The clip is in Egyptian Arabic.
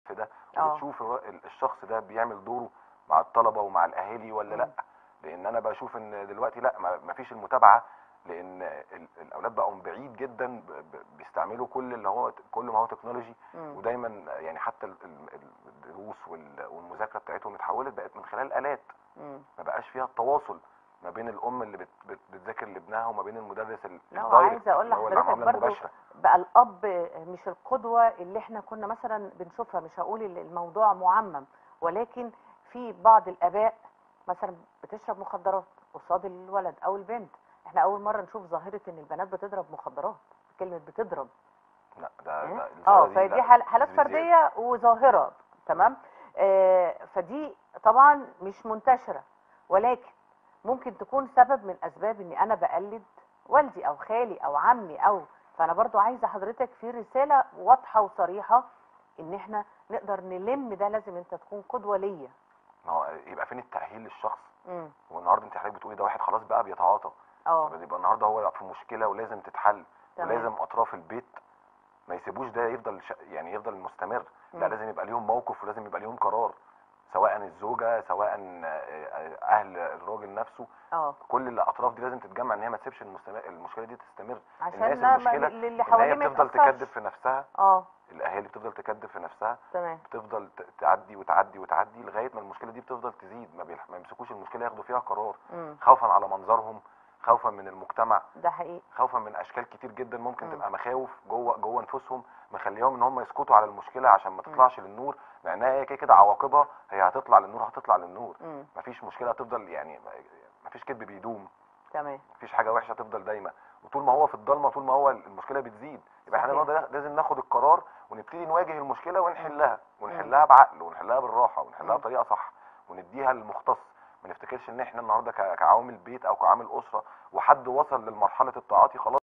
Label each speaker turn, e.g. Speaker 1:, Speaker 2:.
Speaker 1: في ده
Speaker 2: آه.
Speaker 1: وبتشوف الر- ال- الشخص ده بيعمل دوره مع الطلبه ومع الاهالي ولا
Speaker 2: مم.
Speaker 1: لا لان انا بشوف ان دلوقتي لا ما ما فيش المتابعه لان ال- الاولاد بقوا بعيد جدا ب- ب- بيستعملوا كل اللي هو كل ما هو تكنولوجي
Speaker 2: مم.
Speaker 1: ودايما يعني حتى ال- ال- الدروس وال- والمذاكره بتاعتهم اتحولت بقت من خلال الات
Speaker 2: مم.
Speaker 1: ما بقاش فيها التواصل ما بين الام اللي بت بت بتذاكر لابنها وما بين المدرس ال-
Speaker 2: لا
Speaker 1: الدايركت
Speaker 2: وعايزه اقول
Speaker 1: اللي هو
Speaker 2: لحضرتك
Speaker 1: المعامله
Speaker 2: برضو
Speaker 1: المباشره
Speaker 2: بقى الاب مش القدوه اللي احنا كنا مثلا بنشوفها مش هقول ال- الموضوع معمم ولكن في بعض الاباء مثلا بتشرب مخدرات قصاد الولد او البنت احنا اول مره نشوف ظاهره ان البنات بتضرب مخدرات كلمه بتضرب
Speaker 1: لا ده ده
Speaker 2: اه
Speaker 1: الظاهرة دي
Speaker 2: فدي
Speaker 1: لا،
Speaker 2: حال- حالات
Speaker 1: دي زيادة.
Speaker 2: فرديه وظاهره تمام آه فدي طبعا مش منتشره ولكن ممكن تكون سبب من اسباب اني انا بقلد والدي او خالي او عمي او فانا برضو عايزه حضرتك في رساله واضحه وصريحه ان احنا نقدر نلم ده لازم انت تكون قدوه ليا
Speaker 1: ما هو يبقى فين التاهيل للشخص
Speaker 2: امم
Speaker 1: والنهارده انت حضرتك بتقولي ده واحد خلاص بقى بيتعاطى
Speaker 2: اه
Speaker 1: يبقى النهارده هو في مشكله ولازم تتحل
Speaker 2: تمام.
Speaker 1: ولازم اطراف البيت ما يسيبوش ده يفضل ش... يعني يفضل مستمر لا
Speaker 2: مم.
Speaker 1: لازم يبقى ليهم موقف ولازم يبقى ليهم قرار سواء الزوجه سواء اهل الراجل نفسه
Speaker 2: اه
Speaker 1: كل الاطراف دي لازم تتجمع ان هي ما تسيبش المستمر... المشكله دي تستمر
Speaker 2: عشان
Speaker 1: الناس
Speaker 2: ما-
Speaker 1: المشكله
Speaker 2: اللي
Speaker 1: ان
Speaker 2: حواليه
Speaker 1: هي
Speaker 2: ما
Speaker 1: بتفضل
Speaker 2: يتأثرش.
Speaker 1: تكذب في نفسها
Speaker 2: اه
Speaker 1: الاهالي بتفضل تكذب في نفسها
Speaker 2: تمام
Speaker 1: بتفضل ت- تعدي وتعدي وتعدي لغايه ما المشكله دي بتفضل تزيد ما, بيلح... ما يمسكوش المشكله ياخدوا فيها قرار
Speaker 2: امم
Speaker 1: خوفا على منظرهم خوفا من المجتمع
Speaker 2: ده حقيقي
Speaker 1: خوفا من اشكال كتير جدا ممكن
Speaker 2: مم.
Speaker 1: تبقى مخاوف جوه جوه نفوسهم مخليهم ان هم يسكتوا على المشكله عشان ما تطلعش للنور مع انها هي كده كده عواقبها هي هتطلع للنور هتطلع للنور
Speaker 2: امم
Speaker 1: مفيش مشكله هتفضل يعني مفيش كذب بيدوم
Speaker 2: تمام
Speaker 1: مفيش حاجه وحشه تفضل دايما وطول ما هو في الضلمه طول ما هو المشكله بتزيد يبقى احنا
Speaker 2: صحيح.
Speaker 1: النهارده لازم ناخد القرار ونبتدي نواجه المشكله ونحلها ونحلها بعقل ونحلها بالراحه ونحلها
Speaker 2: مم.
Speaker 1: بطريقه صح ونديها للمختص ما نفتكرش ان احنا النهارده ك- كعوامل بيت او كعامل اسره وحد وصل للمرحله التعاطي خلاص